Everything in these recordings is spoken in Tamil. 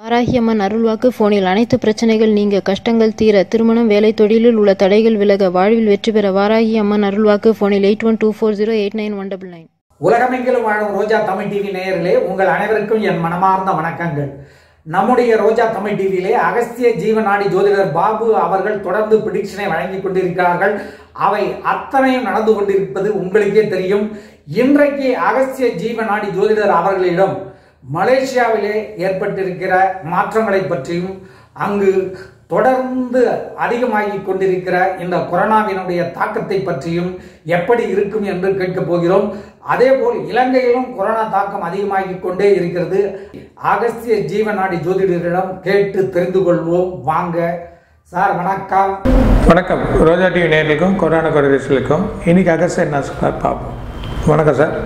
வாராகியம்மன் அருள்வாக்கு போனில் அனைத்து பிரச்சனைகள் நீங்க கஷ்டங்கள் தீர திருமணம் வேலை தொழிலில் உள்ள தடைகள் விலக வாழ்வில் வெற்றி பெற வாராகி அம்மன் அருள்வாக்கு போனில் eight one two four zero eight nine one double nine உலகமெங்கிலும் வாழும் ரோஜா தமிழ் டிவி நேயர்களே உங்கள் அனைவருக்கும் என் மனமார்ந்த வணக்கங்கள் நம்முடைய ரோஜா தமிழ் டிவியிலே அகஸ்திய ஜீவநாடி ஜோதிடர் பாபு அவர்கள் தொடர்ந்து பிடிக்ஷனை வழங்கி கொண்டிருக்கிறார்கள் அவை அத்தனையும் நடந்து கொண்டிருப்பது உங்களுக்கே தெரியும் இன்றைக்கு அகஸ்திய ஜீவநாடி ஜோதிடர் அவர்களிடம் மலேசியாவிலே ஏற்பட்டிருக்கிற மாற்றங்களை பற்றியும் அங்கு தொடர்ந்து அதிகமாகிக் கொண்டிருக்கிற இந்த கொரோனாவினுடைய தாக்கத்தை பற்றியும் எப்படி இருக்கும் என்று கேட்கப் போகிறோம் அதேபோல் இலங்கையிலும் கொரோனா தாக்கம் அதிகமாகிக் கொண்டே இருக்கிறது அகஸ்திய ஜீவநாடி ஜோதிடரிடம் கேட்டு தெரிந்து கொள்வோம் வாங்க சார் வணக்கம் வணக்கம் ரோஜா டிவி நேர்களுக்கும் கொரோனா கொரோனாஸுக்கும் இன்னைக்கு அகஸ்ட் என்ன சொல்றார் பார்ப்போம் வணக்கம் sir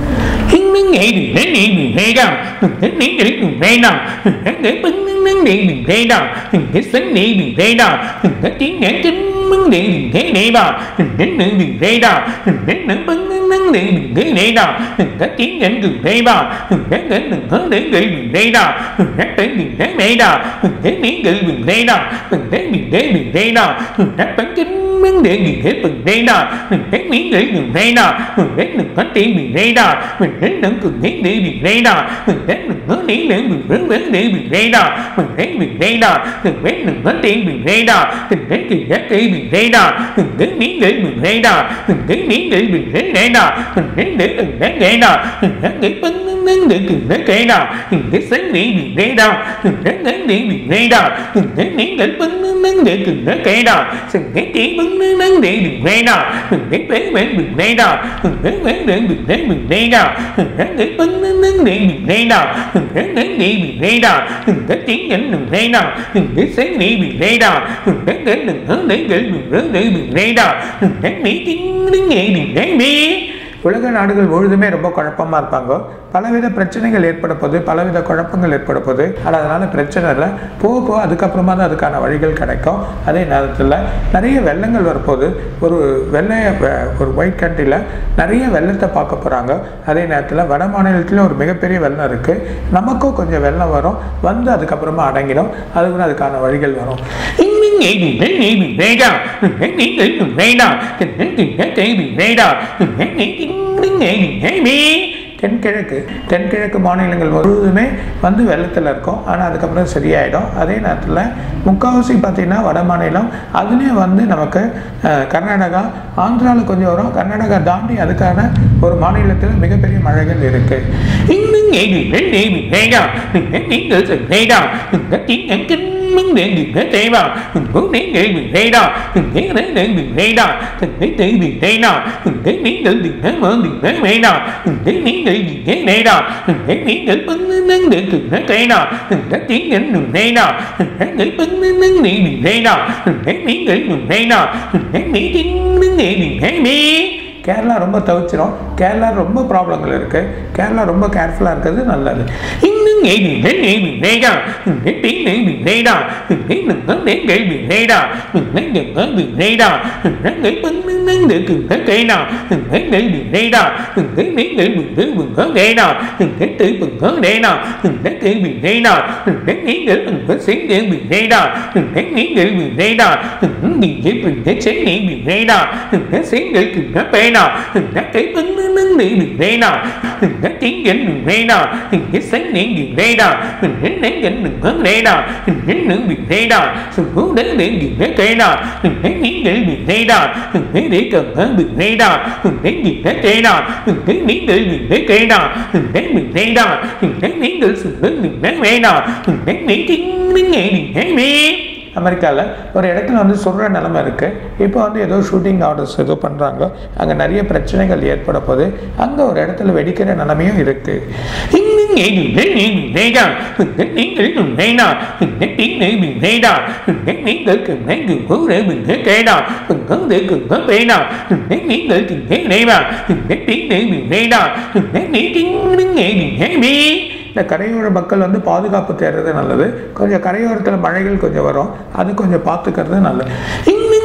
vấn đề gì hết phần đây đó mình thấy miếng người mình đây đó mình thấy đừng có tiền mình đây đó mình thấy đừng cần thấy đi mình đây đó mình thấy đừng có lý để mình vấn vấn đề mình đây đó mình thấy mình đây đó đừng thấy đừng có tiền mình đây đó mình thấy kỳ giá trị mình đây đó mình thấy miếng người mình đây đó mình thấy miếng người mình thấy đây đó mình thấy để đừng đáng đây đó mình thấy để bưng nâng để cần để cây đó mình thấy sáng nghĩ mình đây đó mình thấy sáng nghĩ mình đây đó mình thấy miếng người bưng nâng để cần để cây đó mình thấy chỉ bưng nâng nâng để đừng đây đó mình thấy bé bé mình đây đó mình thấy bé để mình thấy mình đây đó mình thấy để bưng nâng nâng để mình đây đó mình thấy để để mình đây đó mình thấy tiếng nhẫn mình đây đó mình thấy sáng nghĩ mình đây đó mình thấy để đừng hướng để để mình hướng để mình đây đó mình thấy mỹ tiếng đứng nghe mình đấy đi உலக நாடுகள் முழுதுமே ரொம்ப குழப்பமாக இருப்பாங்க பலவித பிரச்சனைகள் ஏற்பட போகுது பலவித குழப்பங்கள் ஏற்பட போகுது ஆனால் அதனால் பிரச்சனை இல்லை போக போக அதுக்கப்புறமா தான் அதுக்கான வழிகள் கிடைக்கும் அதே நேரத்தில் நிறைய வெள்ளங்கள் வரப்போகுது ஒரு வெள்ளைய வெ- ஒரு ஒயிட் கண்ட்ரியில் நிறைய வெள்ளத்தை பார்க்க போகிறாங்க அதே நேரத்தில் வட மாநிலத்திலும் ஒரு மிகப்பெரிய வெள்ளம் இருக்குது நமக்கும் கொஞ்சம் வெள்ளம் வரும் வந்து அதுக்கப்புறமா அடங்கிடும் அதுக்கு அதுக்கான வழிகள் வரும் Mình nghĩ mình thấy nghĩ mình thấy đâu Mình thấy nghĩ nghĩ mình thấy đâu Mình thấy tìm thấy thấy mình thấy đâu Mình thấy nghĩ mình nghĩ mình thấy mi தென்கிழக்கு தென்கிழக்கு மாநிலங்கள் முழுவதுமே வந்து வெள்ளத்தில் இருக்கும் ஆனால் அதுக்கப்புறம் சரியாயிடும் அதே நேரத்தில் முக்கால்வாசி பார்த்தீங்கன்னா வட மாநிலம் அதுலேயும் வந்து நமக்கு அஹ், கர்நாடகா ஆந்திராவில் கொஞ்சம் வரும் கர்நாடகா தாண்டி அதுக்கான ஒரு மாநிலத்தில் மிகப்பெரிய மழைகள் இருக்குது Mình nghĩ mình thấy nghĩ mình thấy đâu Mình thấy nghĩ nghĩ mình thấy đâu Mình thấy tiếng nhắn kinh mình để mình thấy thấy vào Mình muốn thấy nghĩ mình thấy đâu Mình thấy thấy để mình thấy đâu Mình thấy thấy mình thấy đâu Mình thấy nghĩ nghĩ mình thấy mở mình thấy mê đâu Mình thấy nghĩ nghĩ mình thấy đây đâu Mình thấy nghĩ nghĩ bưng nâng để từng thấy thấy đâu Mình thấy tiếng nhắn mình thấy đâu Mình thấy nghĩ bưng nâng để mình thấy đâu Mình thấy nghĩ nghĩ mình thấy đâu Mình thấy nghĩ tiếng nâng để mình thấy mi Kerala ரொம்ப தவிச்சிரும் கேரளா ரொம்ப ப்ராப்ளங்கள் இருக்குது கேரளா ரொம்ப கேர்ஃபுல்லாக இருக்கிறது நல்லது இன்னும் nghĩ mình thấy nghĩ mình thấy đâu mình thấy tiếng nghĩ mình thấy đâu mình thấy đừng có đến nghĩ mình thấy đâu mình thấy đừng có mình thấy đâu mình thấy nghĩ bưng nâng nâng để cần thấy cái nào mình thấy nghĩ mình thấy đâu mình thấy nghĩ nghĩ mình thấy mình có cái nào mình thấy tự mình có cái nào mình thấy tự mình thấy nào mình thấy nghĩ nghĩ mình có sáng để mình thấy đâu mình thấy nghĩ nghĩ mình thấy đâu mình thấy mình thấy mình thấy sáng nghĩ mình thấy đâu mình thấy sáng nghĩ mình có cái nào mình thấy cái bưng nâng nâng để mình thấy nào mình thấy tiếng dẫn mình thấy nào mình thấy sáng nghĩ mình thấy nào mình thấy nén dẫn mình hướng thấy nào mình thấy nữ mình thấy nào sự hướng đến để mình thấy cái nào mình thấy nghĩ để mình thấy nào mình thấy để cần hơn mình thấy nào mình thấy mình thấy cái nào mình thấy nghĩ để mình thấy cái nào mình thấy mình thấy nào mình thấy nghĩ để sự hướng mình thấy cái nào mình thấy nghĩ tiếng đến nghe mình thấy mi அமெரிக்காவில் ஒரு இடத்துல வந்து சொல்கிற நிலமை இருக்குது இப்போ வந்து ஏதோ ஷூட்டிங் ஆர்டர்ஸ் ஏதோ பண்ணுறாங்க அங்கே நிறைய பிரச்சனைகள் ஏற்பட போது அங்கே ஒரு இடத்துல வெடிக்கிற நிலைமையும் இருக்குது இன்னும் nghe mình thấy nghe mình thấy đâu mình thấy tiếng để mình thấy nào mình thấy tiếng để mình thấy đâu mình thấy tiếng để cần thấy cần hướng để mình thấy cái nào cần hướng để cần có cái nào mình thấy tiếng để cần thấy đây mà mình thấy tiếng để mình thấy đâu mình thấy tiếng đến nghe mình thấy mi இந்த கரையோர மக்கள் வந்து பாதுகாப்பு தேடுறது நல்லது கொஞ்சம் கரையோரத்தில் மழைகள் கொஞ்சம் வரும் அது கொஞ்சம் பார்த்துக்கிறது நல்லது இன்னும்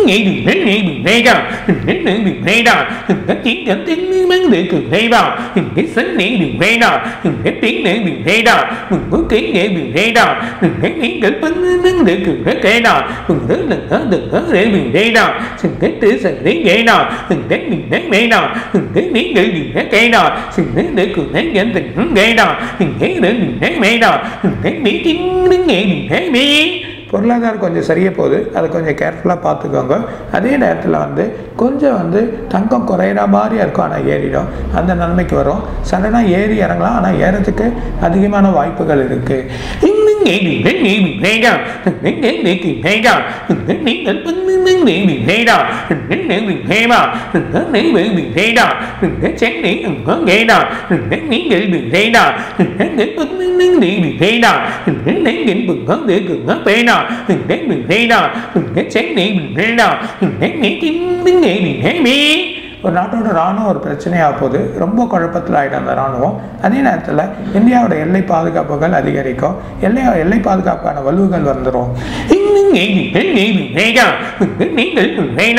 ngày đừng đến ngày đừng đây đâu đừng đến nơi đừng đây đâu đừng có tiếng cảm tiếng mang để cường đây vào đừng cái sánh này đừng đây đâu đừng cái tiếng này đừng đây đâu đừng có tiếng này đừng đây đâu đừng cái tiếng cái bánh nâng để cường cái cái đâu đừng có đừng có đừng có để đừng đây đâu đừng cái tứ sừng đến vậy đâu đừng cái đừng đến đây đâu đừng cái tiếng để đừng cái cái đâu đừng cái để cường cái cái tình đây đâu đừng cái để đừng cái mấy đâu đừng cái mỹ tiếng đứng nghe đừng cái mỹ பொருளாதாரம் கொஞ்சம் சரியாக போகுது அதை கொஞ்சம் கேர்ஃபுல்லாக பார்த்துக்கோங்க அதே நேரத்தில் வந்து கொஞ்சம் வந்து தங்கம் குறையிற மாதிரியா இருக்கும் ஆனால் ஏறிடும் அந்த நிலைமைக்கு வரும் சடனாக ஏறி இறங்கலாம் ஆனால் ஏறதுக்கு அதிகமான வாய்ப்புகள் இருக்குது இன்னும் ஏறி வெள்ளி வேடா வெள்ளி வெள்ளி வேடா நீங்கள் பண்ணு வெள்ளி வேடா வெள்ளி வேடா வெள்ளி வேடா சென்னை அங்க வேடா நீங்கள் வேடா நீங்கள் பண்ணு வெள்ளி வேடா நீங்கள் புங்க குங்க வேடா நீங்கள் வேடா சென்னை வேடா நீங்கள் ஏறி ஒரு நாட்டோட ராணுவம் ஒரு பிரச்சனையாக போகுது ரொம்ப குழப்பத்தில் ஆகிடும் அந்த ராணுவம் அதே நேரத்தில் இந்தியாவோட எல்லை பாதுகாப்புகள் அதிகரிக்கும் எல்லை எல்லை பாதுகாப்பான வலுவுகள் வந்துடும் இன்னும் ஏழு ஏழு வேடா நீங்கள் வேடா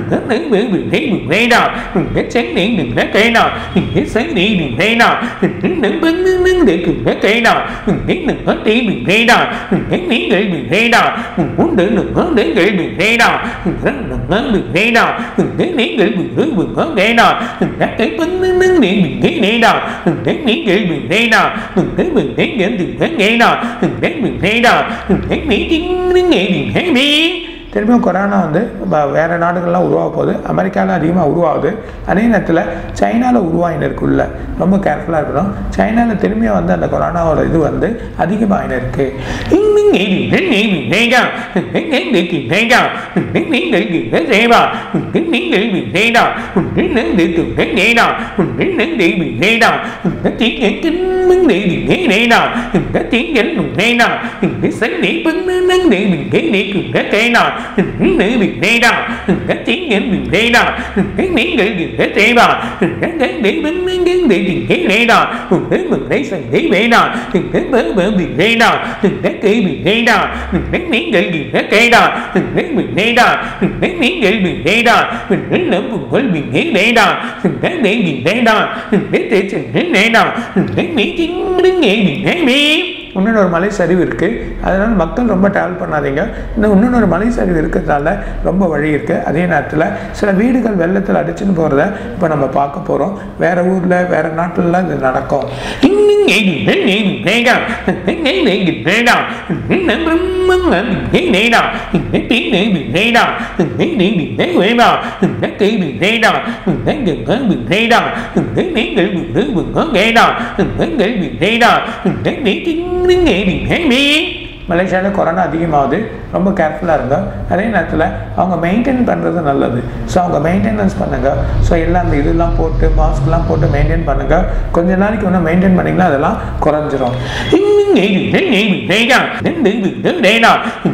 வேடா சென்னை நின்ற கைடா இங்கே சென்னை வேடா பண்ணு நின்று கைடா நீங்கள் தேவி வேடா நீங்கள் வேடா உண்டு நீங்கள் வேடா வேடா நீங்கள் வேடா கை பண்ணு நின்று வேடா நீங்கள் வேடா நீங்கள் வேடா வேடா நீ திரும்பியும் கொரோனா வந்து ப- வேற நாடுகள்லாம் உருவாக போகுது அமெரிக்காவில் அதிகமாக உருவாகுது அதே நேரத்தில் சைனாவில் உருவாகின்னு இருக்குல்ல ரொம்ப கேர்ஃபுல்லாக இருக்கணும் சைனாவில் திரும்பியும் வந்து அந்த கொரோனாவோட இது வந்து அதிகமாகின்னு இருக்கு இன்னும் ஏழு ஏழு வேடா நீங்கள் வேடா நீங்கள் வேடா நீங்கள் வேடா நந்து வேடா நந்து வேடா தீங்கின் வேடா இந்த தீங்கல் வேடா இந்த சண்டை பண்ணு நந்து நீக்கு வேடா நந்து வேடா இந்த தீங்கல் வேடா நீங்கள் தேவா தெய்வம் நீங்கள் வேடா உங்கள் முறை சண்டை வேடா இந்த பபி வேடா இந்த கேள்வி வேடா நீங்கள் கேடா வேடா நீங்கள் வேடா உங்கள் மிகை வேடா தேவி வேடா வேடா நீ இன்னொன்று ஒரு மலை சரிவு இருக்குது அதனால் மக்கள் ரொம்ப ட்ராவல் பண்ணாதீங்க இன்னும் இன்னொன்று மலை சரிவு இருக்கிறதுனால ரொம்ப வழி இருக்குது அதே நேரத்தில் சில வீடுகள் வெள்ளத்தில் அடிச்சுன்னு போகிறத இப்போ நம்ம பார்க்க போகிறோம் வேறு ஊரில் வேறு நாட்டிலலாம் இது நடக்கும் இன்னும் ஏழு ஏழு வேடா ஏழு வேடா வேடா வேடா வேடா கேள்வி வேடா வேடா நீங்கள் வேடா கேள்வி வேடா நீ மலேசியாவில் கொரோனா அதிகமாகுது ரொம்ப கேர்ஃபுல்லாக இருங்க அதே நேரத்தில் அவங்க மெயின்டைன் பண்ணுறது நல்லது ஸோ அவங்க மெயின்டெனன்ஸ் பண்ணுங்கள் ஸோ எல்லாம் அந்த இதெல்லாம் போட்டு மாஸ்க்லாம் போட்டு மெயின்டைன் பண்ணுங்கள் கொஞ்ச நாளைக்கு ஒன்று மெயின்டைன் பண்ணிங்கன்னா அதெல்லாம் குறைஞ்சிரும் இன்னும் ஏழு ஏழு வேடா வேடா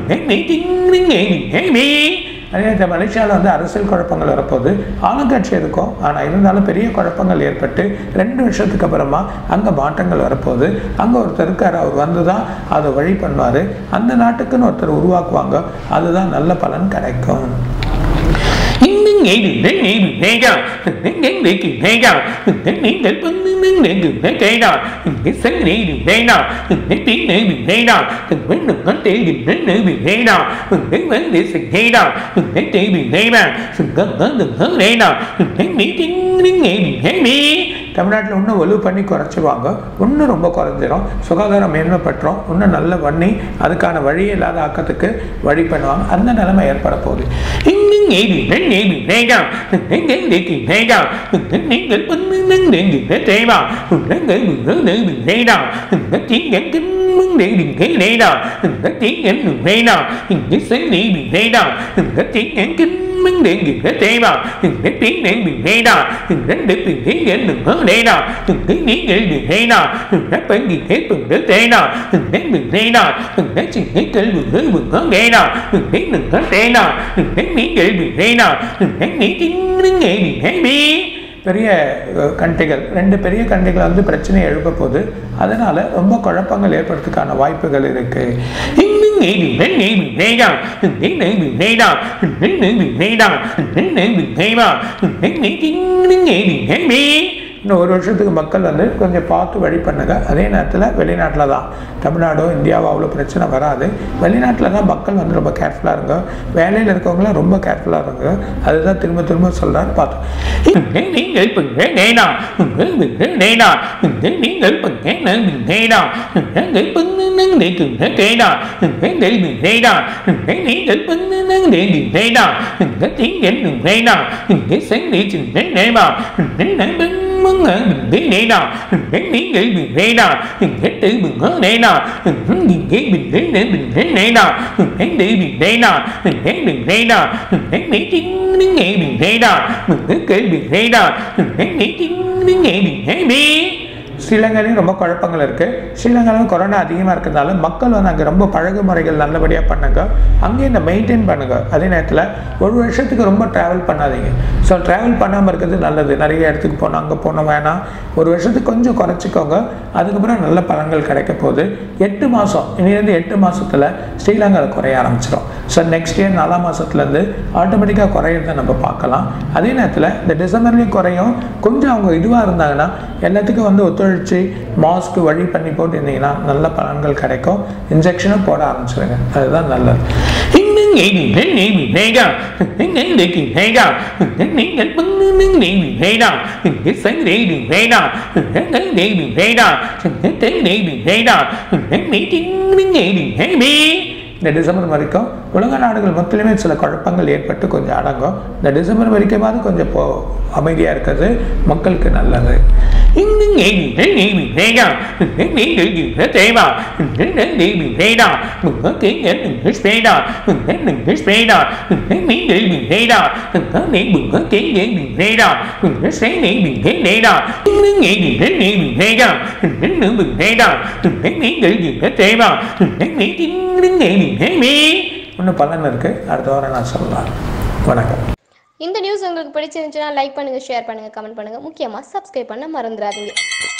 நீ அதே நேரத்தில் மலேசியாவில் வந்து அரசியல் குழப்பங்கள் வரப்போகுது ஆளுங்கட்சி இருக்கும் ஆனால் இருந்தாலும் பெரிய குழப்பங்கள் ஏற்பட்டு ரெண்டு வருஷத்துக்கு அப்புறமா அங்கே மாற்றங்கள் வரப்போகுது அங்கே ஒருத்தர் இருக்கார் அவர் வந்து தான் அதை வழி பண்ணுவார் அந்த நாட்டுக்குன்னு ஒருத்தர் உருவாக்குவாங்க அதுதான் நல்ல பலன் கிடைக்கும் இன்னும் ஏழு ஏழு வேடா நீங்கள் வேடா நீங்கள் பண்ணு நின்று கேடா சங்கரே வேடா பின்னேவி வேடா வெண்ணும் தேவி வெண்ணு வேடா வந்து கேடா தேவி வேடா சுங்கம் வேடா மீட்டிங் நீ தமிழ்நாட்டில் இன்னும் வலு பண்ணி குறைச்சிருவாங்க இன்னும் ரொம்ப குறைஞ்சிரும் சுகாதாரம் மேன்மைப்பட்டுரும் இன்னும் நல்ல பண்ணி அதுக்கான வழி இல்லாத ஆக்கத்துக்கு வழி பண்ணுவாங்க அந்த நிலைமை ஏற்பட போகுது இன்னும் ஏழு ஏழு வேடா நீங்கள் வேடா நீங்கள் பண்ணு நின்று தேவா உலங்கள் வேடா நீங்கள் நீங்கள் வேடா நீங்கள் வேடா இங்கு செல்வி வேடா நீங்கள் மண்டேங்க தேவா இந்த பின்னேவி வேடா இரண்டு பின்னேங்க வேடா இந்த நீங்கள் வேடா இந்த பங்கி கேட்புங்க தேடா இந்த வேடா இந்த சின்ன கல்வி வேடா இந்த நீங்கள் தேடா இந்த நீங்கள் வேடா இந்த நீங்க பெரிய அஹ், கண்ட்ரிகள் ரெண்டு பெரிய கண்ட்ரிகள் வந்து பிரச்சனையை எழுப்ப போகுது அதனால ரொம்ப குழப்பங்கள் ஏற்படுறதுக்கான வாய்ப்புகள் இருக்கு இன்னும் இன்னும் ஒரு வருஷத்துக்கு மக்கள் வந்து கொஞ்சம் பார்த்து வழி பண்ணுங்க அதே நேரத்தில் வெளிநாட்டில் தான் தமிழ்நாடோ இந்தியாவோ அவ்வளோ பிரச்சனை வராது வெளிநாட்டில் தான் மக்கள் வந்து ரொம்ப கேர்ஃபுல்லாக இருங்க வேலையில் இருக்கவங்களாம் ரொம்ப கேர்ஃபுல்லாக இருங்க அதுதான் திரும்ப திரும்ப சொல்கிறாரு பார்த்தோம் நீங்கள் பங்கு நேடா உங்கள் நேடா நீங்கள் பங்கு நேடா நீங்கள் பங்கு நங்கு கேடா நீங்கள் நேடா நீங்கள் பங்கு நங்கு நேடா நீங்கள் நேடா இங்கே சென்று சின்ன நேவா நண்பன் மங்க பிந்தி நேடா நீங்கள் நேடா கெட்டு பிங்க நேடா இங்கே பிந்து பிந்து நேடா தேவி நேடா நேடா மீட்டிங் நீங்கள் நேடா கேள்வி நேடா மீட்டிங் நீங்கள் ஸ்ரீலங்காலையும் ரொம்ப குழப்பங்கள் இருக்குது ஸ்ரீலங்காலும் கொரோனா அதிகமாக இருக்கிறதுனால மக்கள் வந்து அங்கே ரொம்ப பழகு முறைகள் நல்லபடியாக பண்ணுங்க அங்கேயும் இந்த மெயின்டைன் பண்ணுங்க அதே நேரத்தில் ஒரு வருஷத்துக்கு ரொம்ப ட்ராவல் பண்ணாதீங்க ஸோ ட்ராவல் பண்ணாமல் இருக்கிறது நல்லது நிறைய இடத்துக்கு போனோம் அங்கே போனோம் வேணாம் ஒரு வருஷத்துக்கு கொஞ்சம் குறைச்சிக்கோங்க அதுக்கப்புறம் நல்ல பலன்கள் கிடைக்க போகுது எட்டு மாதம் இனிலேருந்து எட்டு மாதத்தில் ஸ்ரீலங்காவில் குறைய ஆரம்பிச்சிடும் ஸோ நெக்ஸ்ட் இயர் நாலாம் மாதத்துலேருந்து ஆட்டோமேட்டிக்காக குறையிறத நம்ம பார்க்கலாம் அதே நேரத்தில் இந்த டிசம்பர்லேயும் குறையும் கொஞ்சம் அவங்க இதுவாக இருந்தாங்கன்னா எல்லாத்துக்கும் வந்து ஒத்துழைச்சி மாஸ்க்கு வழி பண்ணி போட்டு இருந்தீங்கன்னா நல்ல பலன்கள் கிடைக்கும் இன்ஜெக்ஷனும் போட ஆரம்பிச்சிருங்க அதுதான் நல்லது நீங்கள் பங்கு நீங்கள் வேடா இங்கே சங்கரேடி வேடா தேவி வேடா தேவி வேடா மீட்டிங் நீங்கள் இந்த டிசம்பர் வரைக்கும் உலக நாடுகள் மொத்தமே சில குழப்பங்கள் ஏற்பட்டு கொஞ்சம் அடங்கும் இந்த டிசம்பர் வரைக்குமாவது கொஞ்சம் போ அமைதியாக இருக்கிறது மக்களுக்கு நல்லது இன்னும் பலன் இருக்குது அடுத்த வாரம் நான் சொல்லலாம் வணக்கம் இந்த நியூஸ் உங்களுக்கு பிடிச்சிருந்துச்சுன்னா லைக் பண்ணுங்க ஷேர் பண்ணுங்க கமெண்ட் பண்ணுங்க முக்கியமா சப்ஸ்கிரைப் பண்ண மறந்துடாதீங்க